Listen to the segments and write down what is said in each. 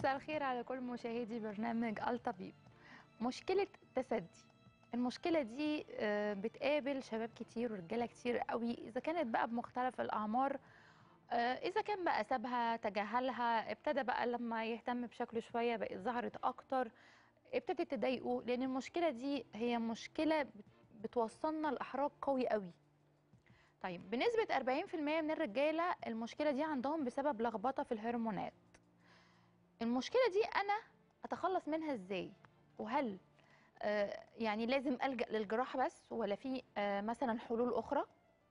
مساء الخير على كل مشاهدي برنامج الطبيب مشكلة تسدي المشكلة دي آه، بتقابل شباب كتير ورجالة كتير قوي إذا كانت بقى بمختلف الأعمار آه، إذا كان بقى سابها تجاهلها ابتدى بقى لما يهتم بشكله شوية بقت ظهرت أكتر ابتدت تضايقه لأن المشكلة دي هي مشكلة بت- بتوصلنا لإحراج قوي قوي طيب بنسبة 40% من الرجالة المشكلة دي عندهم بسبب لخبطة في الهرمونات المشكلة دي أنا أتخلص منها إزاي؟ وهل آه، يعني لازم ألجأ للجراحة بس ولا في آه، مثلا حلول أخرى؟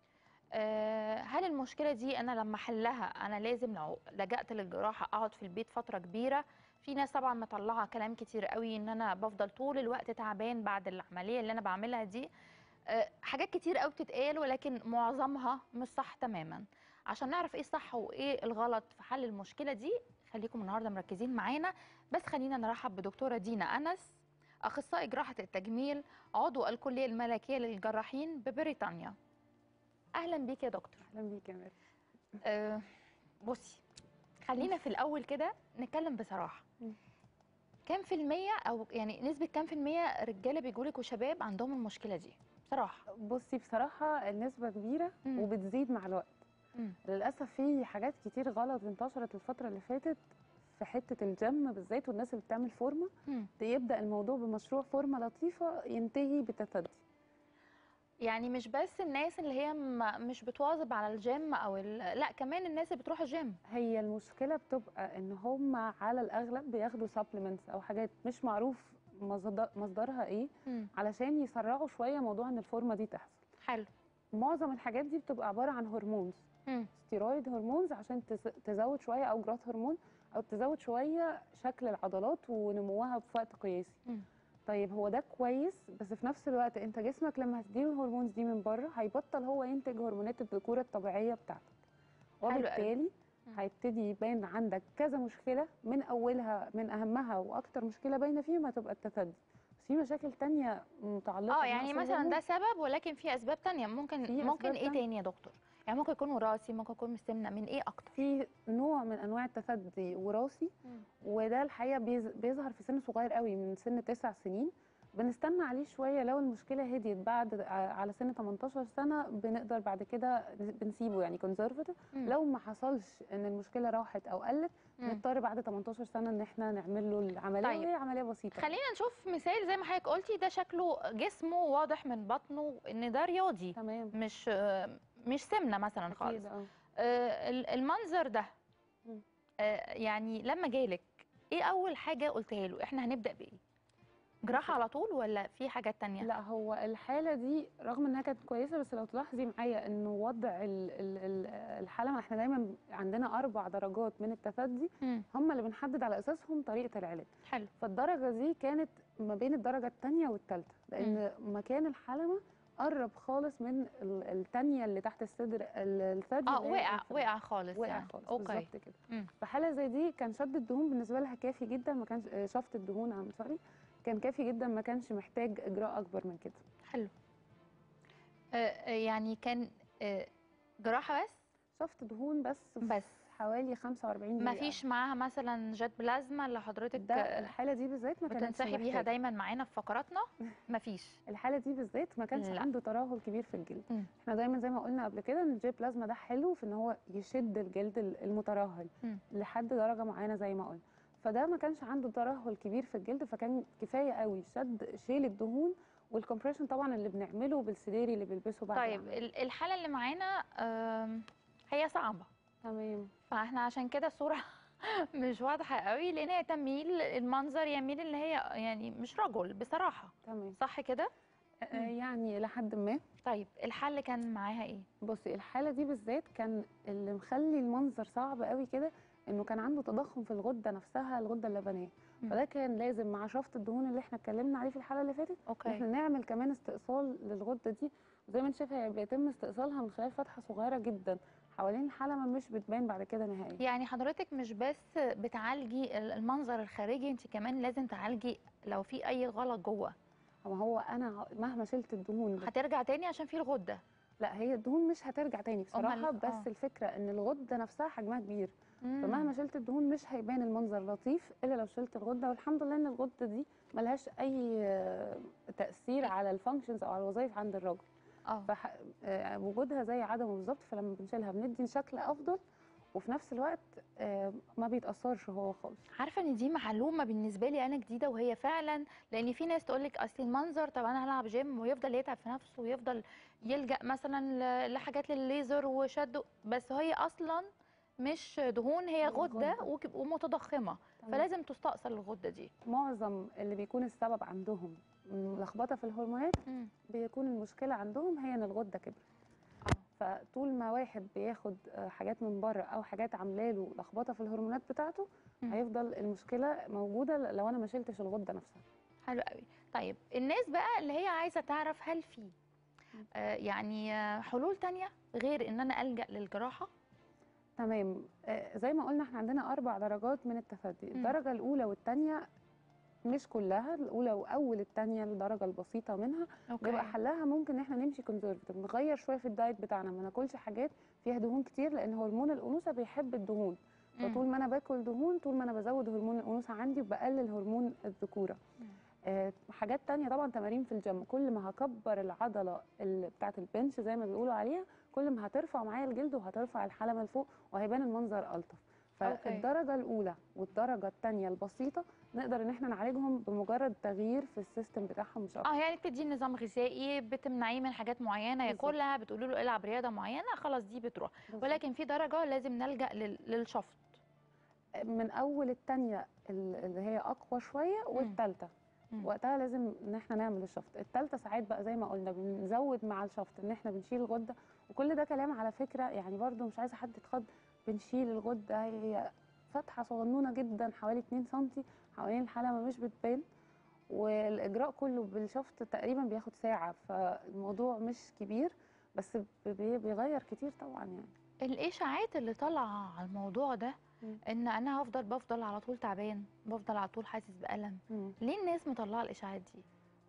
آه، هل المشكلة دي أنا لما أحلها أنا لازم لو لجأت للجراحة أقعد في البيت فترة كبيرة؟ في ناس طبعا مطلعة كلام كتير قوي إن أنا بفضل طول الوقت تعبان بعد العملية اللي أنا بعملها دي آه، حاجات كتير قوي بتتقال ولكن معظمها مش صح تماما عشان نعرف ايه الصح وايه الغلط في حل المشكله دي خليكم النهارده مركزين معانا بس خلينا نرحب بدكتوره دينا انس اخصائي جراحه التجميل عضو الكليه الملكيه للجراحين ببريطانيا اهلا بيك يا دكتور اهلا بيك يا ميري أه بصي خلينا في الاول كده نتكلم بصراحه مم. كام في المية او يعني نسبة كام في المية رجالة بيجولك وشباب عندهم المشكلة دي بصراحة بصي بصراحه النسبه كبيره مم. وبتزيد مع الوقت مم. للاسف في حاجات كتير غلط انتشرت الفتره اللي فاتت في حته الجيم بالذات والناس اللي بتعمل فورمه مم. يبدا الموضوع بمشروع فورمه لطيفه ينتهي بتتدي يعني مش بس الناس اللي هي م- مش بتواظب على الجيم او ال... لا كمان الناس اللي بتروح الجيم هي المشكله بتبقى ان هم على الاغلب بياخدوا سبلمنتس او حاجات مش معروف مصدر- مصدرها ايه مم. علشان يسرعوا شويه موضوع ان الفورمه دي تحصل حلو معظم الحاجات دي بتبقى عباره عن هرمونز مم. ستيرويد هرمونز عشان تز- تزود شويه او جروث هرمون او تزود شويه شكل العضلات ونموها في وقت قياسي مم. طيب هو ده كويس بس في نفس الوقت انت جسمك لما هتديله الهرمونز دي من بره هيبطل هو ينتج هرمونات الذكوره الطبيعيه بتاعتك حلو قوي. وبالتالي مم. هيبتدي يبان عندك كذا مشكله من اولها من اهمها واكتر مشكله باينه فيهم هتبقى التثدي بس في مشاكل تانية متعلقه اه يعني بنقص مثلا الهرمون. ده سبب ولكن في اسباب تانية ممكن في ممكن أسباب ايه تانية. تاني يا دكتور يعني ممكن يكون وراثي ممكن يكون من السمنه من ايه اكتر في نوع من انواع التثدي وراثي وده الحقيقه بيز- بيظهر في سن صغير قوي من سن تسع سنين بنستنى عليه شويه لو المشكله هديت بعد ع- على سن 18 سنه بنقدر بعد كده بنسيبه يعني كونزرفتيف مم. لو ما حصلش ان المشكله راحت او قلت مم. نضطر بعد 18 سنه ان احنا نعمل له العمليه طيب. وهي عمليه بسيطه خلينا نشوف مثال زي ما حضرتك قلتي ده شكله جسمه واضح من بطنه ان ده رياضي تمام مش آه، مش سمنه مثلا خالص أكيد، اه آه، ال- المنظر ده مم. آه، يعني لما جالك ايه اول حاجه قلتها له احنا هنبدا بايه جراحه على طول ولا في حاجات تانية لا هو الحاله دي رغم انها كانت كويسه بس لو تلاحظي معايا انه وضع ال- ال- ال- الحاله احنا دايما عندنا اربع درجات من التثدي مم. هم اللي بنحدد على اساسهم طريقه العلاج حلو فالدرجه دي كانت ما بين الدرجه الثانيه والثالثه لان مكان الحلمه قرب خالص من ال- الثانيه اللي تحت الصدر ال- الثدي اه اللي هي وقع الأنفية. وقع خالص وقع يعني. خالص اوكي بالظبط كده مم. في حاله زي دي كان شد الدهون بالنسبه لها كافي جدا ما كانش آه، شفط الدهون عم سوري كان كافي جدا ما كانش محتاج اجراء اكبر من كده حلو آه، آه، يعني كان آه، جراحه بس شفط دهون بس في بس حوالي 45 دقيقه ما فيش معاها مثلا جات بلازما اللي حضرتك ده آه، الحاله دي بالذات ما كانتش بتنصحي بيها محتاجة. دايما معانا في فقراتنا مفيش الحاله دي بالذات ما كانش لا. عنده ترهل كبير في الجلد مم. احنا دايما زي ما قلنا قبل كده ان الجي بلازما ده حلو في ان هو يشد الجلد المترهل مم. لحد درجه معينه زي ما قلنا فده ما كانش عنده ترهل كبير في الجلد فكان كفايه قوي شد شيل الدهون والكمبريشن طبعا اللي بنعمله بالسديري اللي بيلبسه بعد طيب العملية. ال- الحاله اللي معانا آم، هي صعبه تمام فاحنا عشان كده الصوره مش واضحه قوي لان هي تميل المنظر يميل ان هي يعني مش رجل بصراحه تمام صح كده آه يعني لحد ما طيب الحل كان معاها ايه بصي الحاله دي بالذات كان اللي مخلي المنظر صعب قوي كده انه كان عنده تضخم في الغده نفسها الغده اللبنيه مم. فده كان لازم مع شفط الدهون اللي احنا اتكلمنا عليه في الحلقه اللي فاتت اوكي احنا نعمل كمان استئصال للغده دي زي ما انت شايفه هي بيتم استئصالها من خلال فتحه صغيره جدا حوالين الحلمه مش بتبان بعد كده نهائيا يعني حضرتك مش بس بتعالجي ال- المنظر الخارجي انت كمان لازم تعالجي لو في اي غلط جوه هو هو انا مهما شلت الدهون بت- هترجع تاني عشان في الغده لا هي الدهون مش هترجع تاني بصراحه أمال- بس آه. الفكره ان الغده نفسها حجمها كبير مم. فمهما شلت الدهون مش هيبان المنظر لطيف الا لو شلت الغده والحمد لله ان الغده دي ملهاش اي آه، تاثير على الفانكشنز او على الوظائف عند الراجل اه فح... آه، وجودها زي عدمه بالظبط فلما بنشيلها بندي شكل افضل وفي نفس الوقت آه، ما بيتاثرش هو خالص عارفه ان دي معلومه بالنسبه لي انا جديده وهي فعلا لان في ناس تقول لك اصل المنظر طب انا هلعب جيم ويفضل يتعب في نفسه ويفضل يلجا مثلا ل- لحاجات للليزر وشد بس هي اصلا مش دهون هي هي غده غدة. وك- ومتضخمه تمام. فلازم تستأصل الغده دي معظم اللي بيكون السبب عندهم لخبطه في الهرمونات بيكون المشكله عندهم هي ان الغده كبرت فطول ما واحد بياخد آه، حاجات من بره او حاجات عامله له لخبطه في الهرمونات بتاعته مم. هيفضل المشكله موجوده لو انا ما شلتش الغده نفسها حلو قوي طيب الناس بقى اللي هي عايزه تعرف هل في آه يعني آه، حلول تانية غير ان انا الجا للجراحه تمام آه، زي ما قلنا احنا عندنا اربع درجات من التثدي مم. الدرجه الاولى والثانيه مش كلها الاولى واول الثانيه الدرجه البسيطه منها بيبقى حلها ممكن ان احنا نمشي كونزرفتيف نغير شويه في الدايت بتاعنا ما ناكلش حاجات فيها دهون كتير لان هرمون الانوثه بيحب الدهون مم. فطول ما انا باكل دهون طول ما انا بزود هرمون الانوثه عندي وبقلل هرمون الذكوره مم. آه حاجات تانية طبعا تمارين في الجيم كل ما هكبر العضله اللي بتاعه البنش زي ما بيقولوا عليها كل ما هترفع معايا الجلد وهترفع الحلمه لفوق وهيبان المنظر الطف أوكي. فالدرجه الاولى والدرجه الثانيه البسيطه نقدر ان احنا نعالجهم بمجرد تغيير في السيستم بتاعهم مش اكتر اه يعني بتديه نظام غذائي بتمنعيه من حاجات معينه بالظبط. ياكلها بتقولي له العب رياضه معينه خلاص دي بتروح بالظبط. ولكن في درجه لازم نلجا لل- للشفط من اول الثانيه اللي هي اقوى شويه والثالثه مم. وقتها لازم ان احنا نعمل الشفط الثالثه ساعات بقى زي ما قلنا بنزود مع الشفط ان احنا بنشيل الغده وكل ده كلام على فكره يعني برضو مش عايزه حد يتخض بنشيل الغده هي فتحه صغنونه جدا حوالي 2 سم حوالين الحلمه مش بتبان والاجراء كله بالشفط تقريبا بياخد ساعه فالموضوع مش كبير بس بي- بيغير كتير طبعا يعني الاشاعات اللي طالعه على الموضوع ده مم. ان انا هفضل بفضل على طول تعبان بفضل على طول حاسس بالم مم. ليه الناس مطلعه الاشاعات دي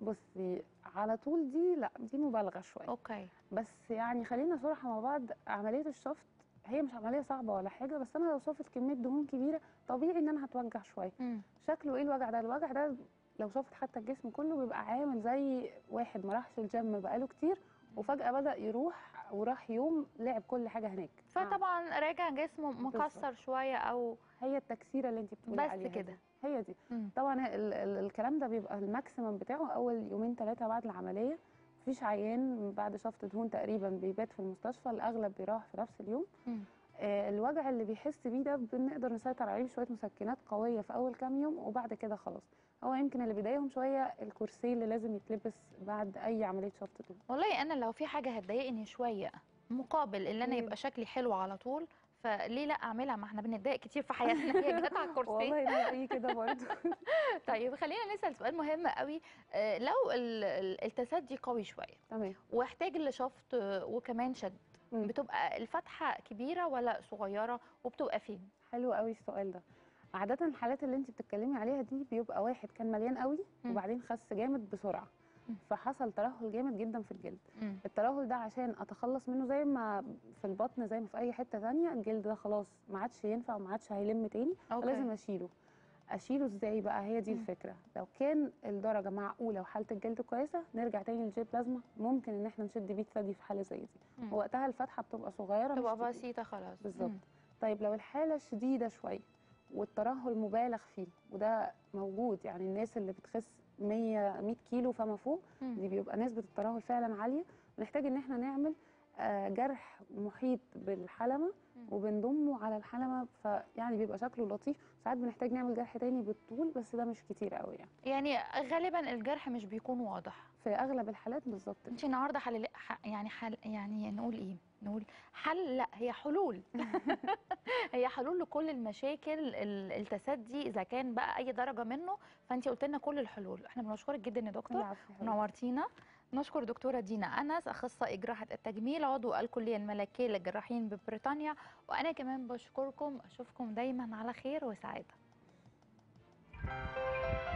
بصي على طول دي لا دي مبالغه شويه اوكي بس يعني خلينا صراحة مع بعض عملية الشفط هي مش عملية صعبة ولا حاجة بس أنا لو شفت كمية دهون كبيرة طبيعي إن أنا هتوجع شوية مم. شكله إيه الوجع ده؟ الوجع ده لو شفت حتى الجسم كله بيبقى عامل زي واحد ما راحش الجيم بقاله كتير وفجأة بدأ يروح وراح يوم لعب كل حاجة هناك فطبعا راجع جسمه مكسر شويه او هي التكسيرة اللي أنت بتقولي بس عليها دي. كده. هي دي مم. طبعا ال ال الكلام ده بيبقى الماكسيمم بتاعه اول يومين ثلاثه بعد العمليه مفيش عيان بعد شفط دهون تقريبا بيبات في المستشفى الاغلب بيروح في نفس اليوم مم. آه الوجع اللي بيحس بيه ده بنقدر نسيطر عليه بشويه مسكنات قويه في اول كام يوم وبعد كده خلاص هو يمكن اللي بيضايقهم شويه الكرسي اللي لازم يتلبس بعد اي عمليه شفط دهون والله انا لو في حاجه هتضايقني شويه مقابل ان انا مم. يبقى شكلي حلو على طول فليه لا اعملها ما احنا بنتضايق كتير في حياتنا هي جت على الكرسي والله انا رايي كده برضه طيب خلينا نسال سؤال مهم قوي آه، لو ال- ال- التسدي قوي شويه تمام واحتاج لشفط آه، وكمان شد مم. بتبقى الفتحه كبيره ولا صغيره وبتبقى فين حلو قوي السؤال ده عادة الحالات اللي انت بتتكلمي عليها دي بيبقى واحد كان مليان قوي مم. وبعدين خس جامد بسرعة مم. فحصل ترهل جامد جدا في الجلد مم. الترهل ده عشان اتخلص منه زي ما في البطن زي ما في اي حتة تانية الجلد ده خلاص ما عادش ينفع وما عادش هيلم تاني أوكي. فلازم اشيله اشيله ازاي بقى هي دي مم. الفكرة لو كان الدرجة معقولة وحالة الجلد كويسة نرجع تاني للجيب بلازما ممكن ان احنا نشد بيه ثدي في حالة زي دي مم. ووقتها الفتحة بتبقى صغيرة مش تبقى كبيرة. بسيطه خلاص بالظبط مم. طيب لو الحالة شديدة شوية والترهل مبالغ فيه وده موجود يعني الناس اللي بتخس 100 100 كيلو فما فوق مم. دي بيبقى نسبة الترهل فعلا عالية بنحتاج ان احنا نعمل آه، جرح محيط بالحلمة مم. وبنضمه على الحلمة فيعني بيبقى شكله لطيف ساعات بنحتاج نعمل جرح تاني بالطول بس ده مش كتير قوي يعني يعني غالبا الجرح مش بيكون واضح في اغلب الحالات بالظبط انت النهارده حل... ح- يعني حل... يعني نقول ايه نقول حل لا هي حلول هي حلول لكل المشاكل ال- التسدي اذا كان بقى اي درجه منه فانت قلت لنا كل الحلول احنا بنشكرك جدا يا دكتور العفو يا حبيبتي. نورتينا نشكر دكتورة دينا أنس أخصائي جراحة التجميل عضو الكلية الملكية للجراحين ببريطانيا وأنا كمان بشكركم أشوفكم دايما على خير وسعادة